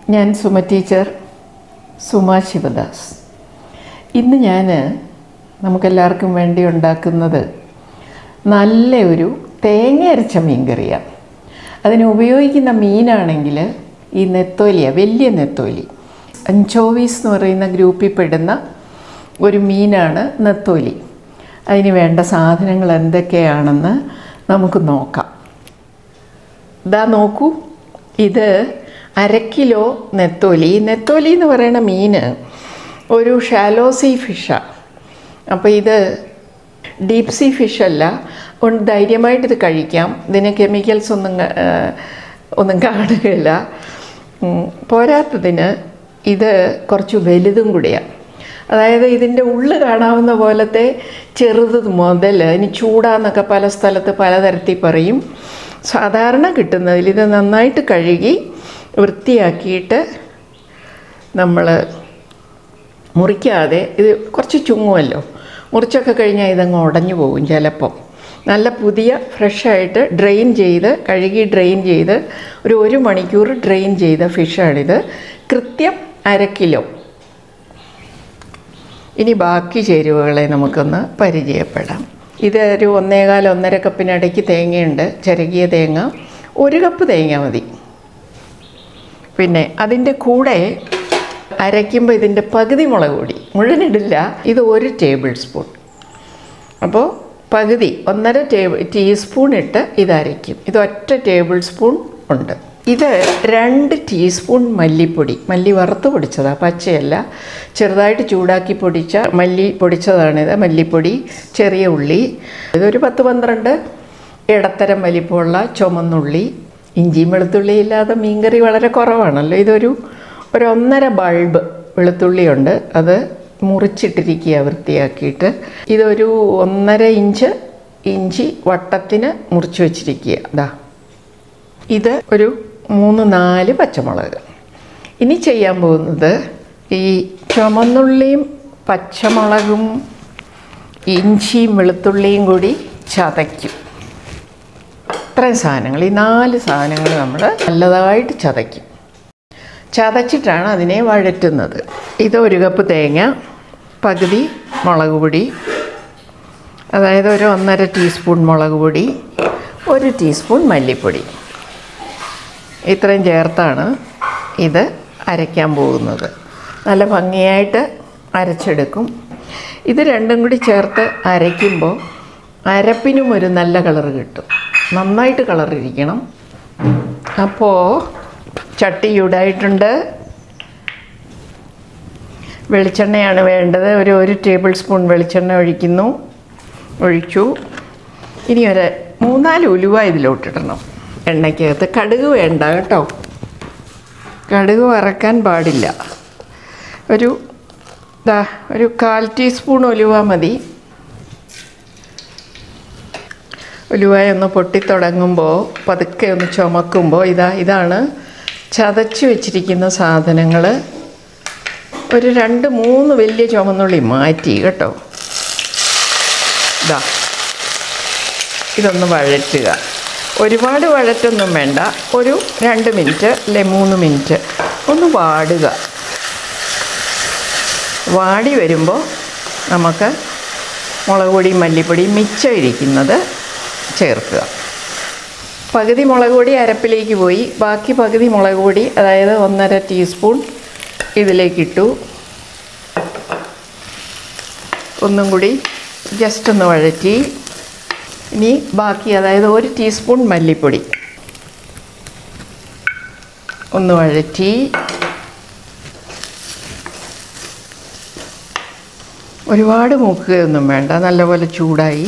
ഞാൻ സുമ ടീച്ചർ സുമ ശിവദാസ് ഇന്ന് ഞാൻ നമുക്കെല്ലാവർക്കും വേണ്ടി ഉണ്ടാക്കുന്നത് നല്ല ഒരു തേങ്ങ അരച്ച മീൻ കറിയാണ് അതിന് ഉപയോഗിക്കുന്ന മീനാണെങ്കിൽ ഈ നെത്തോലിയ വലിയ നെത്തോലി അഞ്ചോവീസ് എന്ന് പറയുന്ന ഗ്രൂപ്പിൽ പെടുന്ന ഒരു മീനാണ് നെത്തോലി അതിന് വേണ്ട സാധനങ്ങൾ എന്തൊക്കെയാണെന്ന് നമുക്ക് നോക്കാം ഇതാ നോക്കൂ ഇത് അര കിലോ നെത്തോലി ഈ നെത്തോലി എന്ന് പറയുന്ന മീൻ ഒരു ഷാലോ സീ ഫിഷാണ് അപ്പോൾ ഇത് ഡീപ് സീ ഫിഷല്ല കൊണ്ട് ധൈര്യമായിട്ട് ഇത് കഴിക്കാം ഇതിന് കെമിക്കൽസ് ഒന്നും ക- ആ, ഒന്നും കാണുകയില്ല ഉം, പോരാത്തതിന് ഇത് കുറച്ച് വലുതും കൂടിയാണ് അതായത് ഇതിൻ്റെ ഉള്ളു കാണാവുന്ന പോലത്തെ ചെറുത് മുതൽ ഇനി ചൂടാന്നൊക്കെ പല സ്ഥലത്ത് പലതരത്തിൽ പറയും സാധാരണ കിട്ടുന്നതിൽ ഇത് നന്നായിട്ട് കഴുകി വൃത്തിയാക്കിയിട്ട് നമ്മൾ മുറിക്കാതെ ഇത് കുറച്ച് ചുങ്ങുമല്ലോ മുറിച്ചൊക്കെ കഴിഞ്ഞാൽ ഇതങ്ങ് ഉടഞ്ഞു പോകും ചിലപ്പം നല്ല പുതിയ ഫ്രഷായിട്ട് ഡ്രെയിൻ ചെയ്ത് കഴുകി ഡ്രെയിൻ ചെയ്ത് ഒരു ഒരു മണിക്കൂർ ഡ്രെയിൻ ചെയ്ത ഫിഷാണിത് കൃത്യം അര കിലോ ഇനി ബാക്കി ചേരുവകളെ നമുക്കൊന്ന് പരിചയപ്പെടാം ഇത് ഒരു ഒന്നേകാൽ ഒന്നര കപ്പിനിടയ്ക്ക് തേങ്ങയുണ്ട് ചിരകിയ തേങ്ങ ഒരു കപ്പ് തേങ്ങ മതി പിന്നെ അതിൻ്റെ കൂടെ അരയ്ക്കുമ്പോൾ ഇതിൻ്റെ പകുതി മുളക് പൊടി മുഴുവനിടില്ല ഇത് ഒരു ടേബിൾ സ്പൂൺ അപ്പോൾ പകുതി ഒന്നര ടേബിൾ ടീസ്പൂൺ ഇട്ട് ഇത് അരയ്ക്കും ഇത് ഒറ്റ ടേബിൾ സ്പൂൺ ഉണ്ട് ഇത് രണ്ട് ടീസ്പൂൺ മല്ലിപ്പൊടി മല്ലി വറുത്ത് പൊടിച്ചതാണ് പച്ചയല്ല ചെറുതായിട്ട് ചൂടാക്കി പൊടിച്ച മല്ലി പൊടിച്ചതാണിത് മല്ലിപ്പൊടി ചെറിയ ഉള്ളി ഇതൊരു പത്ത് പന്ത്രണ്ട് ഇടത്തരം വലിപ്പമുള്ള ചുമന്നുള്ളി ഇഞ്ചിയും വെളുത്തുള്ളി ഇല്ലാതെ മീൻകറി വളരെ കുറവാണല്ലോ ഇതൊരു ഒരു ഒന്നര ബൾബ് വെളുത്തുള്ളിയുണ്ട് അത് മുറിച്ചിട്ടിരിക്കുക വൃത്തിയാക്കിയിട്ട് ഇതൊരു ഒന്നര ഇഞ്ച് ഇഞ്ചി വട്ടത്തിന് മുറിച്ച് വെച്ചിരിക്കുക ഇതാ ഇത് ഒരു മൂന്ന് നാല് പച്ചമുളക് ഇനി ചെയ്യാൻ പോകുന്നത് ഈ ചുമന്നുള്ളിയും പച്ചമുളകും ഇഞ്ചിയും വെളുത്തുള്ളിയും കൂടി ചതയ്ക്കും ഇത്രയും സാധനങ്ങൾ ഈ നാല് സാധനങ്ങൾ നമ്മൾ നല്ലതായിട്ട് ചതയ്ക്കും ചതച്ചിട്ടാണ് അതിനെ വഴറ്റുന്നത് ഇത് ഒരു കപ്പ് തേങ്ങ പകുതി മുളക് പൊടി അതായത് ഒരു ഒന്നര ടീസ്പൂൺ മുളക് പൊടി ഒരു ടീസ്പൂൺ മല്ലിപ്പൊടി ഇത്രയും ചേർത്താണ് ഇത് അരയ്ക്കാൻ പോകുന്നത് നല്ല ഭംഗിയായിട്ട് അരച്ചെടുക്കും ഇത് രണ്ടും കൂടി ചേർത്ത് അരയ്ക്കുമ്പോൾ അരപ്പിനും ഒരു നല്ല കളർ കിട്ടും നന്നായിട്ട് കളർ ഇരിക്കണം അപ്പോൾ ചട്ടി ചൂടായിട്ടുണ്ട് വെളിച്ചെണ്ണയാണ് വേണ്ടത് ഒരു ഒരു ടേബിൾ സ്പൂൺ വെളിച്ചെണ്ണ ഒഴിക്കുന്നു ഒഴിച്ചു ഇനി ഒരു മൂന്നാല് ഉലുവ ഇതിലോട്ടിടണം എണ്ണയ്ക്കകത്ത് കടുക് വേണ്ട കേട്ടോ കടുക് വറക്കാൻ പാടില്ല ഒരു ദാ ഒരു കാൽ ടീസ്പൂൺ ഉലുവ മതി ഉലുവായ ഒന്ന് പൊട്ടിത്തുടങ്ങുമ്പോൾ പതുക്കെ ഒന്ന് ചുമക്കുമ്പോൾ ഇതാ ഇതാണ് ചതച്ച് വെച്ചിരിക്കുന്ന സാധനങ്ങൾ ഒരു രണ്ട് മൂന്ന് വലിയ ചുമന്നുള്ളി മാറ്റി കേട്ടോ ഇതാ ഇതൊന്ന് വഴറ്റുക ഒരുപാട് വഴറ്റൊന്നും വേണ്ട ഒരു രണ്ട് മിനിറ്റ് അല്ലെ മൂന്ന് മിനിറ്റ് ഒന്ന് വാടുക വാടി വരുമ്പോൾ നമുക്ക് മുളക് പൊടി മല്ലിപ്പൊടി മിച്ചം ഇരിക്കുന്നത് ചേർക്കുക പകുതി മുളക് പൊടി അരപ്പിലേക്ക് പോയി ബാക്കി പകുതി മുളക് പൊടി അതായത് ഒന്നര ടീസ്പൂൺ ഇതിലേക്കിട്ടു ഒന്നും കൂടി ജസ്റ്റ് ഒന്ന് വഴറ്റി ഇനി ബാക്കി അതായത് ഒരു ടീസ്പൂൺ മല്ലിപ്പൊടി ഒന്ന് വഴറ്റി ഒരുപാട് മൂക്കുകയൊന്നും വേണ്ട നല്ലപോലെ ചൂടായി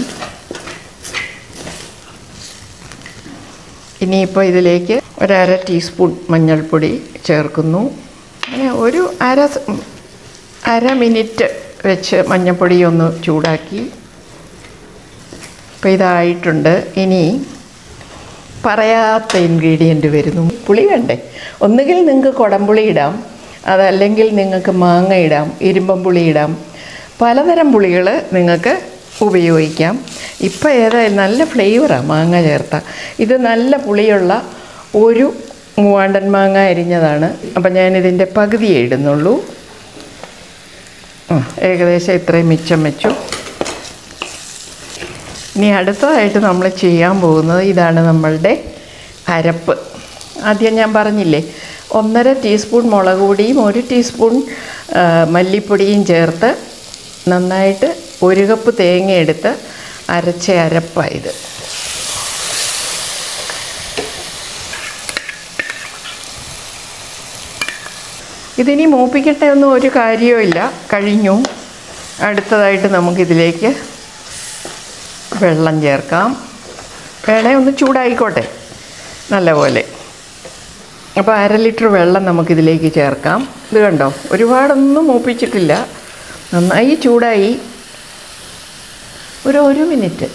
ഇനിയിപ്പോൾ ഇതിലേക്ക് ഒരര ടീസ്പൂൺ മഞ്ഞൾപ്പൊടി ചേർക്കുന്നു അങ്ങനെ ഒരു അര സ്- അര മിനിറ്റ് വെച്ച് മഞ്ഞൾപ്പൊടി ഒന്ന് ചൂടാക്കി അപ്പോൾ ഇതായിട്ടുണ്ട് ഇനി പറയാത്ത ഇൻഗ്രീഡിയൻറ്റ് വരുന്നു പുളി വേണ്ടേ ഒന്നുകിൽ നിങ്ങൾക്ക് കുടംപുളി ഇടാം അതല്ലെങ്കിൽ നിങ്ങൾക്ക് മാങ്ങ ഇടാം ഇരുമ്പം പുളി ഇടാം പലതരം പുളികൾ നിങ്ങൾക്ക് ഉപയോഗിക്കാം ഇപ്പം ഏതായാലും നല്ല ഫ്ലേവറാണ് മാങ്ങ ചേർത്ത ഇത് നല്ല പുളിയുള്ള ഒരു മൂവാണ്ടൻ മാങ്ങ അരിഞ്ഞതാണ് അപ്പം ഞാനിതിൻ്റെ പകുതിയേ ഇടുന്നുള്ളൂ ഉം, ഏകദേശം ഇത്രയും മിച്ചം വെച്ചു ഇനി അടുത്തതായിട്ട് നമ്മൾ ചെയ്യാൻ പോകുന്നത് ഇതാണ് നമ്മളുടെ അരപ്പ് ആദ്യം ഞാൻ പറഞ്ഞില്ലേ ഒന്നര ടീസ്പൂൺ മുളക് പൊടിയും ഒരു ടീസ്പൂൺ ആ, മല്ലിപ്പൊടിയും ചേർത്ത് നന്നായിട്ട് ഒരു കപ്പ് തേങ്ങ എടുത്ത് അരച്ച അരപ്പായത് ഇതിനി മൂപ്പിക്കട്ടെ ഒന്നും ഒരു കാര്യവുമില്ല കഴിഞ്ഞു അടുത്തതായിട്ട് നമുക്കിതിലേക്ക് വെള്ളം ചേർക്കാം വേണേ ഒന്ന് ചൂടായിക്കോട്ടെ നല്ലപോലെ അപ്പോൾ അര ലിറ്റർ വെള്ളം നമുക്കിതിലേക്ക് ചേർക്കാം ഇത് കണ്ടോ ഒരുപാടൊന്നും മൂപ്പിച്ചിട്ടില്ല നന്നായി ചൂടായി ഒരു ഒരു മിനിറ്റ്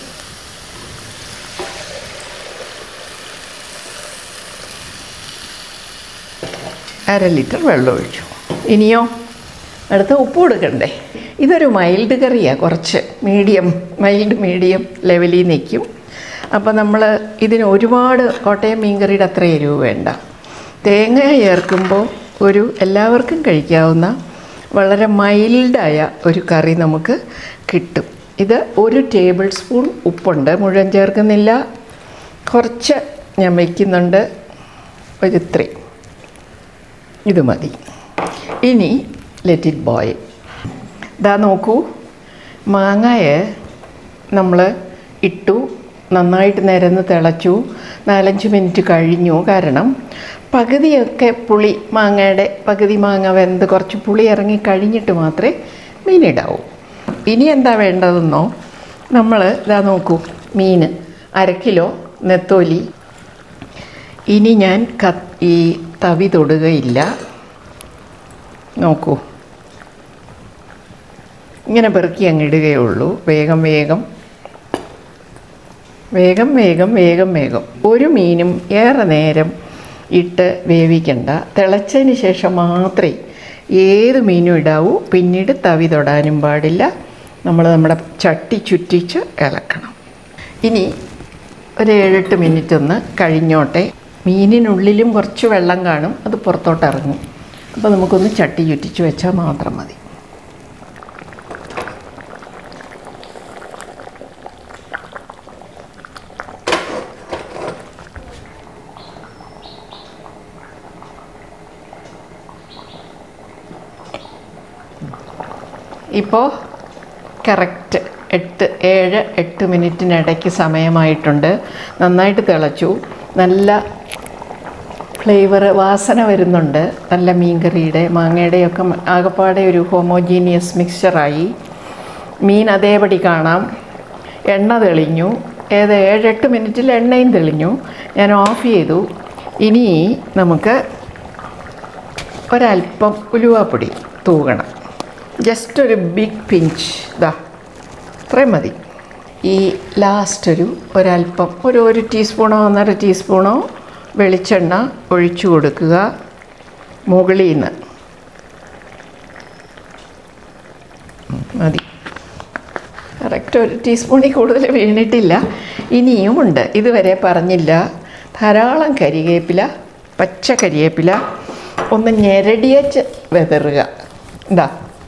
അര ലിറ്റർ വെള്ളം ഒഴിച്ചു ഇനിയോ അടുത്ത ഉപ്പ് കൊടുക്കണ്ടേ ഇതൊരു മൈൽഡ് കറിയാണ് കുറച്ച് മീഡിയം മൈൽഡ് മീഡിയം ലെവലിൽ നിൽക്കും അപ്പോൾ നമ്മൾ ഇതിന് ഒരുപാട് കോട്ടയം മീൻകറിയുടെ അത്ര എരിവ് വേണ്ട തേങ്ങ ചേർക്കുമ്പോൾ ഒരു എല്ലാവർക്കും കഴിക്കാവുന്ന വളരെ മൈൽഡായ ഒരു കറി നമുക്ക് കിട്ടും ഇത് ഒരു ടേബിൾ സ്പൂൺ ഉപ്പുണ്ട് മുഴുവൻ ചേർക്കുന്നില്ല കുറച്ച് ഞാൻ വയ്ക്കുന്നുണ്ട് ഒരു ഇത്രയും ഇത് മതി ഇനി ലെറ്റ് ഇറ്റ് ബോയിൽ ഇതാ നോക്കൂ മാങ്ങയെ നമ്മൾ ഇട്ടു നന്നായിട്ട് നിരന്ന് തിളച്ചു നാലഞ്ച് മിനിറ്റ് കഴിഞ്ഞു കാരണം പകുതിയൊക്കെ പുളി മാങ്ങയുടെ പകുതി മാങ്ങ വെന്ത് കുറച്ച് പുളി ഇറങ്ങി കഴിഞ്ഞിട്ട് മാത്രമേ മീനിടാവൂ ഇനി എന്താ വേണ്ടതെന്നോ നമ്മൾ ഇതാ നോക്കൂ മീൻ അര കിലോ നെത്തോലി ഇനി ഞാൻ ക ഈ തവി തൊടുകയില്ല നോക്കൂ ഇങ്ങനെ പെറുക്കി അങ്ങ് ഇടുകയുള്ളൂ വേഗം വേഗം വേഗം വേഗം വേഗം വേഗം ഒരു മീനും ഏറെ നേരം ഇട്ട് വേവിക്കണ്ട തിളച്ചതിന് ശേഷം മാത്രമേ ഏത് മീനും ഇടാവൂ പിന്നീട് തവി തൊടാനും പാടില്ല നമ്മൾ നമ്മുടെ ചട്ടി ചുറ്റിച്ച് ഇളക്കണം ഇനി ഒരു ഏഴെട്ട് മിനിറ്റ് ഒന്ന് കഴിഞ്ഞോട്ടെ മീനിനുള്ളിലും കുറച്ച് വെള്ളം കാണും അത് പുറത്തോട്ട് ഇറങ്ങും അപ്പോൾ നമുക്കൊന്ന് ചട്ടി ചുറ്റിച്ച് വെച്ചാൽ മാത്രം മതി ഇപ്പോൾ കറക്റ്റ് എട്ട് ഏഴ് എട്ട് മിനിറ്റിനിടയ്ക്ക് സമയമായിട്ടുണ്ട് നന്നായിട്ട് തിളച്ചു നല്ല ഫ്ലേവർ വാസന വരുന്നുണ്ട് നല്ല മീൻകറിയുടെ മാങ്ങയുടെയൊക്കെ ആകപ്പാടെ ഒരു ഹോമോജീനിയസ് മിക്സ്ചറായി മീൻ അതേപടി കാണാം എണ്ണ തെളിഞ്ഞു ഏത് ഏഴെട്ട് മിനിറ്റിൽ എണ്ണയും തെളിഞ്ഞു ഞാൻ ഓഫ് ചെയ്തു ഇനി നമുക്ക് ഒരല്പം ഉലുവാപ്പൊടി തൂകണം ജസ്റ്റ് ഒരു ബിഗ് പിഞ്ച് ഇതാ ഇത്രയും മതി ഈ ലാസ്റ്റ് ഒരു ഒരല്പം ഒരു ഒരു ടീസ്പൂണോ ഒന്നര ടീസ്പൂണോ വെളിച്ചെണ്ണ ഒഴിച്ചു കൊടുക്കുക മുകളിൽ നിന്ന് ഉം, മതി കറക്റ്റ് ഒരു ടീസ്പൂണിൽ കൂടുതൽ വീണിട്ടില്ല ഇനിയും ഉണ്ട് ഇതുവരെ പറഞ്ഞില്ല ധാരാളം കരിവേപ്പില പച്ച കരിവേപ്പില ഒന്ന് ഞെരടിയച്ച് വെതറുക ഇതാ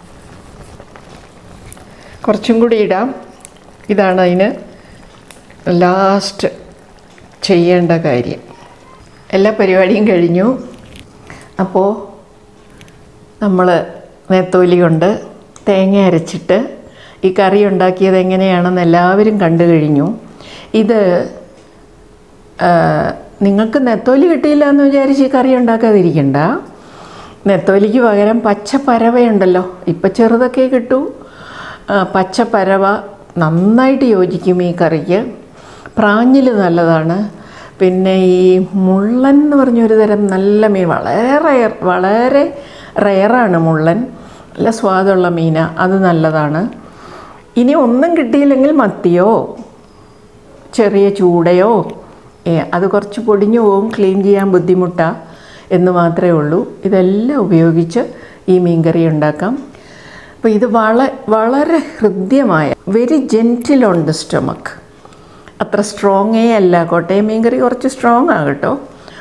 കുറച്ചും കൂടി ഇടാം ഇതാണ് അതിന് ലാസ്റ്റ് ചെയ്യേണ്ട കാര്യം എല്ലാ പരിപാടിയും കഴിഞ്ഞു അപ്പോൾ നമ്മൾ നെത്തോലി കൊണ്ട് തേങ്ങ അരച്ചിട്ട് ഈ കറി ഉണ്ടാക്കിയത് എങ്ങനെയാണെന്ന് എല്ലാവരും കണ്ടു കഴിഞ്ഞു ഇത് ആ, നിങ്ങൾക്ക് നെത്തോലി കിട്ടിയില്ല എന്ന് വിചാരിച്ച് ഈ കറി ഉണ്ടാക്കാതിരിക്കണ്ട നെത്തോലിക്ക് പകരം പച്ച പരവയുണ്ടല്ലോ ഇപ്പം ചെറുതൊക്കെ കിട്ടൂ ആ, പച്ച പരവ നന്നായിട്ട് യോജിക്കും ഈ കറിക്ക് പ്രാഞ്ഞിൽ നല്ലതാണ് പിന്നെ ഈ മുള്ളൻ എന്ന് പറഞ്ഞൊരു തരം നല്ല മീൻ വളരെ റയർ വളരെ റയറാണ് മുള്ളൻ നല്ല സ്വാദുള്ള മീന അത് നല്ലതാണ് ഇനി ഒന്നും കിട്ടിയില്ലെങ്കിൽ മത്തിയോ ചെറിയ ചൂടയോ ഏ, അത് കുറച്ച് പൊടിഞ്ഞു പോകും ക്ലീൻ ചെയ്യാൻ ബുദ്ധിമുട്ടാണ് എന്ന് മാത്രമേ ഉള്ളൂ ഇതെല്ലാം ഉപയോഗിച്ച് ഈ മീൻകറി ഉണ്ടാക്കാം അപ്പോൾ ഇത് വള വളരെ ഹൃദ്യമായ very gentle on the stomach അത്ര സ്ട്രോങ്ങേ അല്ല കോട്ടയം മീൻകറി കുറച്ച് സ്ട്രോങ് ആണ് കേട്ടോ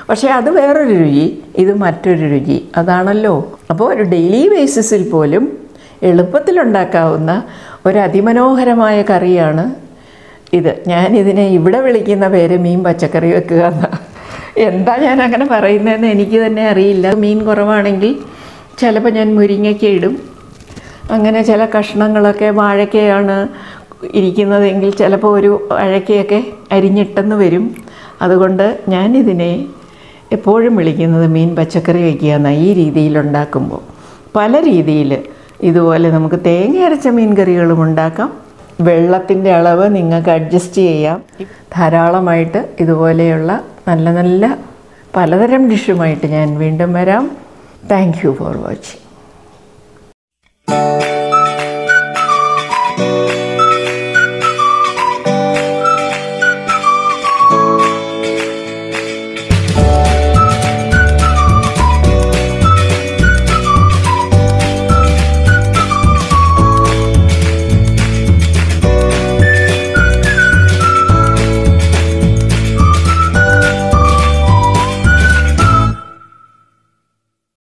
പക്ഷേ അത് വേറൊരു രുചി ഇത് മറ്റൊരു രുചി അതാണല്ലോ അപ്പോൾ ഒരു ഡെയിലി ബേസിസിൽ പോലും എളുപ്പത്തിലുണ്ടാക്കാവുന്ന ഒരു അതിമനോഹരമായ കറിയാണ് ഇത് ഞാനിതിനെ ഇവിടെ വിളിക്കുന്ന പേര് മീൻ പച്ചക്കറി വെക്കുക എന്നാണ് എന്താ ഞാൻ അങ്ങനെ പറയുന്നതെന്ന് എനിക്ക് തന്നെ അറിയില്ല മീൻ കുറവാണെങ്കിൽ ചിലപ്പോൾ ഞാൻ മുരിങ്ങയ്ക്ക ഇടും അങ്ങനെ ചില കഷ്ണങ്ങളൊക്കെ വാഴയ്ക്കയാണ് ഇരിക്കുന്നതെങ്കിൽ ചിലപ്പോൾ ഒരു വാഴയ്ക്കയൊക്കെ അരിഞ്ഞിട്ടെന്ന് വരും അതുകൊണ്ട് ഞാനിതിനെ എപ്പോഴും വിളിക്കുന്നത് മീൻ പച്ചക്കറി വയ്ക്കുക എന്നാണ് ഈ രീതിയിലുണ്ടാക്കുമ്പോൾ പല രീതിയിൽ ഇതുപോലെ നമുക്ക് തേങ്ങ അരച്ച മീൻ കറികളും ഉണ്ടാക്കാം വെള്ളത്തിൻ്റെ അളവ് നിങ്ങൾക്ക് അഡ്ജസ്റ്റ് ചെയ്യാം ധാരാളമായിട്ട് ഇതുപോലെയുള്ള നല്ല നല്ല പലതരം ഡിഷുമായിട്ട് ഞാൻ വീണ്ടും വരാം താങ്ക് യു ഫോർ വാച്ചിങ്